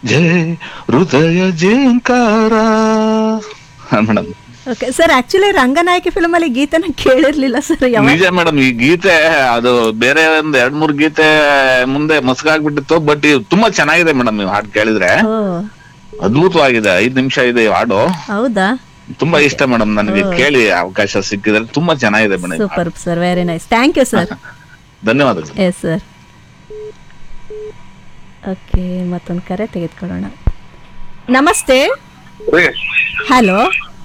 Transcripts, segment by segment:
ಜಯ ಹೃದಯ ಜೇಂಕಾರ madam okay sir actually Ranganayaki film ಅಲ್ಲಿ ಗೀತೆನ ಕೇಳಿರ್ಲಿಲ್ಲ ಸರ್ ಯಾವ ನಿಜ ಮೇಡಮ್ ಈ ಗೀತೆ ಅದು ಬೇರೆ ಒಂದ್ ಎರಡ್ ಮೂರ್ ಗೀತೆ ಮುಂದೆ ಮಸ್ಕಾಗ್ಬಿಟ್ಟಿತ್ತು ಬಟ್ ಇದು ತುಂಬಾ ಚೆನ್ನಾಗಿದೆ ಮೇಡಮ್ ನೀವು ಹಾಡು ಕೇಳಿದ್ರೆ ಓ ಅದ್ಭುತವಾಗಿದೆ ಐದ್ ನಿಮಿಷ ಇದೆ ಈ ಹಾಡು ಹೌದಾ ತುಂಬಾ ಇಷ್ಟ ಮೇಡಮ್ ನನಗೆ ಕೇಳಿ ಅವಕಾಶ ಸಿಕ್ಕಿದ್ರೆ ತುಂಬಾ ಚೆನ್ನಾಗಿದೆ madam super sir very nice thank you sir ಧನ್ಯವಾದಗಳು ಎಸ್ ಸರ್ ಓಕೆ ಮತ್ತೊಂದು ಕರೆ ತೆಗೆದುಕೊಳ್ಳೋಣ ನಮಸ್ತೆ ಹಲೋ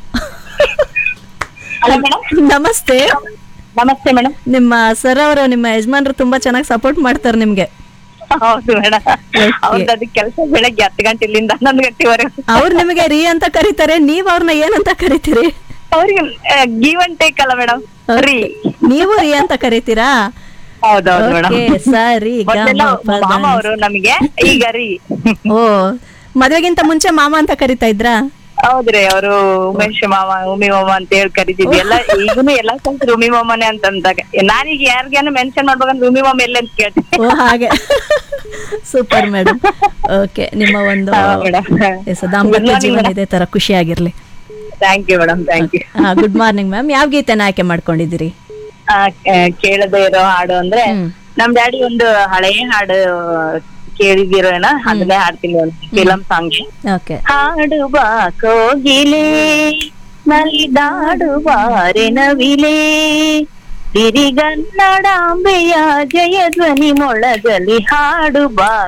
ಹಲೋ ಮೇಡಮ್ ನಮಸ್ತೆ ನಮಸ್ತೆ ಮೇಡಮ್ ನಿಮ್ಮ ಸರ್ ಅವರು ನಿಮ್ಮ ಯಜಮಾನ್ರು ತುಂಬಾ ಚೆನ್ನಾಗಿ ಸಪೋರ್ಟ್ ಮಾಡ್ತಾರೆ ನಿಮ್ಗೆ ಹೌದು ಮೇಡಮ್ ಅವ್ರದ್ದು ಅದಕ್ಕೆ ಕೆಲಸ ಬೆಳಗ್ಗೆ ಹತ್ತು ಗಂಟೆಲಿಂದ ಹನ್ನೊಂದು ಗಂಟೆವರೆಗೂ ಅವ್ರು ನಿಮಗೆ ರೀ ಅಂತ ಕರೀತಾರೆ ನೀವ್ ಅವ್ರನ್ನ ಏನಂತ ಕರಿತೀರಿ ಅವ್ರಿಗೆ ಗಿವ್ ಅಂಡ್ ಟೇಕ್ ಅಲ್ಲ ಮೇಡಮ್ ರೀ ನೀವು ರೀ ಅಂತ ಕರಿತೀರಾ ಹೌದೌದು ಮೇಡಮ್ ಓಕೆ ಸರಿ ಮೊದಲೆಲ್ಲ ಮಾಮ ಅವರು ನಮಗೆ ಈಗ ರೀ ಓ ಮದ್ವೆಗಿಂತ ಮುಂಚೆ ಮಾಮ ಅಂತ ಕರಿತಾ ಇದ್ರಾ ಹೌದ್ರಿ ಅವರು ಉಮೇಶ್ ಮಾಮ ಉಮಿ ಮಾಮ ಅಂತ ಹೇಳಿ ಕರಿತಿದ್ವಿ ಎಲ್ಲ ಈಗನು ಎಲ್ಲಾ ಕಲ್ತ್ರು ಉಮಿ ಮಾಮನೆ ಅಂತ ಅಂದಾಗ ನಾನೀಗ ಯಾರಿಗೇನು ಮೆನ್ಷನ್ ಮಾಡ್ಬೇಕಂದ್ರೆ ಉಮಿ ಮಾಮ ಎಲ್ಲ ಅಂತ ಕೇಳ್ತೀನಿ ಓ ಹಾಗೆ ಸೂಪರ್ ಮೇಡಮ್ ಓಕೆ ನಿಮ್ಮ ಒಂದು ಹಾ, madam. ಎಸ್, ದಾಂಪತ್ಯ Good morning, ಜೀವನ madam. ಇದೇ ತರ ಖುಷಿಯಾಗಿರ್ಲಿ thank you madam thank you ಹಾ ಗುಡ್ ಮಾರ್ನಿಂಗ್ ಮ್ಯಾಮ್ ಯಾವ ಗೀತೆನ ಆಯ್ಕೆ ಮಾಡ್ಕೊಂಡಿದ್ದೀರಿ ಕೇಳದೆ ಇರೋ ಹಾಡು ಅಂದ್ರೆ ಹ್ಮ್. ನಮ್ ಡ್ಯಾಡಿ ಒಂದು ಹಳೆಯ ಹಾಡು ಕೇಳಿದಿರೋಣ ಅದನ್ನೇ ಹಾಡ್ತೀನಿ ಒಂದು ಫಿಲಂ ಸಾಂಗ್ ಓಕೆ ಹಾಡುವ ಕೋಗಿಲೆ ನಲಿದಾಡುವ ರೆನವಿಲೆ ಸಿರಿಗನ್ನಡಾಂಬೆಯ ಜಯ ಧ್ವನಿ ಮೊಳಗಲಿ ಹಾಡುವ